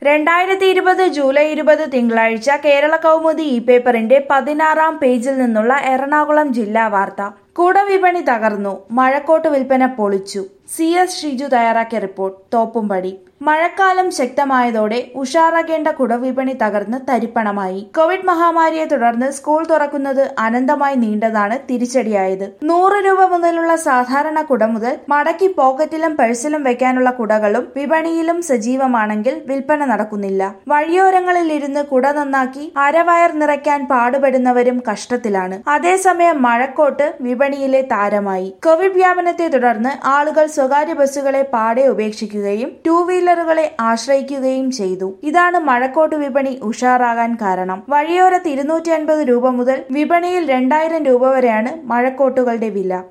രണ്ടായിരത്തി ഇരുപത് ജൂലൈ ഇരുപത് തിങ്കളാഴ്ച കേരള കൗമുദി ഇ പേപ്പറിന്റെ പതിനാറാം പേജിൽ നിന്നുള്ള എറണാകുളം ജില്ലാ വാർത്ത കുടവിപണി തകർന്നു മഴക്കോട്ട് വിൽപ്പന പൊളിച്ചു സി എസ് ഷിജു തയ്യാറാക്കിയ റിപ്പോർട്ട് തോപ്പുംപടി മഴക്കാലം ശക്തമായതോടെ ഉഷാറാകേണ്ട കുടവിപണി തകർന്ന് തരിപ്പണമായി കോവിഡ് മഹാമാരിയെ തുടർന്ന് സ്കൂൾ തുറക്കുന്നത് അനന്തമായി നീണ്ടതാണ് തിരിച്ചടിയായത് നൂറ് രൂപ മുതലുള്ള സാധാരണ കുട മുതൽ മടക്കി പോക്കറ്റിലും പേഴ്സിലും വെക്കാനുള്ള കുടകളും വിപണിയിലും സജീവമാണെങ്കിൽ വിൽപ്പന നടക്കുന്നില്ല വഴിയോരങ്ങളിൽ ഇരുന്ന് കുട നന്നാക്കി അരവയർ നിറയ്ക്കാൻ പാടുപെടുന്നവരും കഷ്ടത്തിലാണ് അതേസമയം മഴക്കോട്ട് വിപണിയിലെ താരമായി കോവിഡ് വ്യാപനത്തെ തുടർന്ന് ആളുകൾ സ്വകാര്യ ബസ്സുകളെ പാടെ ഉപേക്ഷിക്കുകയും ടൂ വീലറുകളെ ആശ്രയിക്കുകയും ചെയ്തു ഇതാണ് മഴക്കോട്ട് വിപണി ഉഷാറാകാൻ കാരണം വഴിയോരത്ത് ഇരുന്നൂറ്റി അൻപത് രൂപ മുതൽ വിപണിയിൽ രണ്ടായിരം രൂപ വരെയാണ് മഴക്കോട്ടുകളുടെ വില